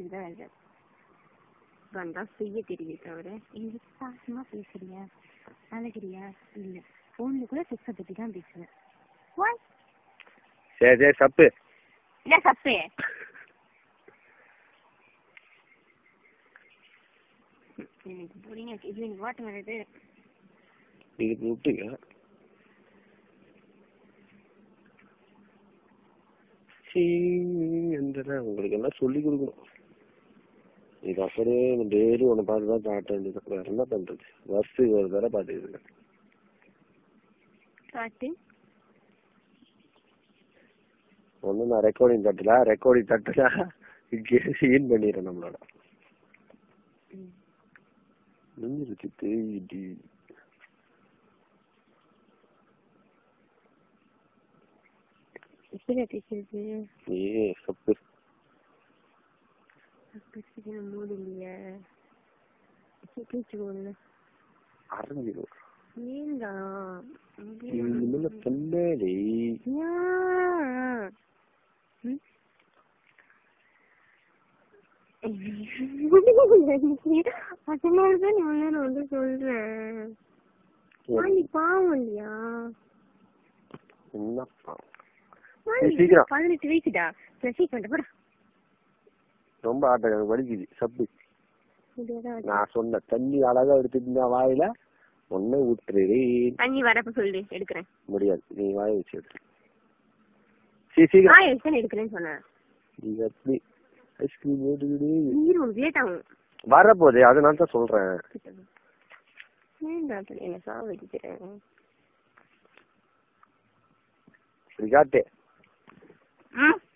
இதுதான் இது வந்தா செய்ய தெரியவே தவிர எங்க பாசமா பேசுறியா அழகிறியா இல்ல போன்ல கூட செக்ஸ பத்தி தான் பேசுவேன் வாய் சரி சரி சப்பு இல்ல தப்பு எனக்கு புரியுங்க இது எனக்கு வாட்டம் வருது நீங்க விட்டீங்க சீ, எந்தடா, உங்களுக்கு எல்லாம் சொல்லி கொடுக்கணும் இது அப்படியே டெய்லி உன்னை பார்த்து தான் காட்ட வேண்டியது வேற என்ன பண்றது வருஷத்துக்கு ஒரு தடவை பார்த்துக்கிட்டு இருக்கேன் காட்டு ஒன்றும் நான் ரெக்கார்டிங் தட்டல ரெக்கார்டிங் தட்டுனா இங்கே சீன் பண்ணிடுறேன் நம்மளோட ம். முடிஞ்சிருச்சு தேடி எப்படி பேசுறது ஏ சப்பு பேசுறது மூடு இல்லையா பேச்சுக்கோங்க அரைஞ்சிடும் ஏண்டா இனிமேல சொன்னாலே அதனாலதான் இவ்வளவு நேரம் வந்து சொல்றேன் வாங்கி பாவம் இல்லையா என்னப்பா வாங்கி சீக்கிரம். பதினெட்டு வயசுடா ரசிக் பண்ண போடா ரொம்ப ஆட்டம் எனக்கு வலிக்குது சப்பு இதேதான் வச்சு. நான் சொன்ன தண்ணி அழகா எடுத்துட்டு இருந்தா வாயில ஒன்னே விட்டுறேன் தண்ணி வரப்ப சொல்லு எடுக்கிறேன் முடியாது நீ வாய வச்சு எடு சீ சீக்கிரம் நான் எடுத்தேன் எடுக்கிறேன்னு சொன்னேன் நீ எப்படி ஐஸ்கிரீம் ஏற்றுக்கிடு நீரும் லேட் ஆகும் வரப்போதே அதனால தான் சொல்றேன் ஏன்டா அப்படி என்ன சாவ வைக்கிறேன் இப்படி காட்டு ம்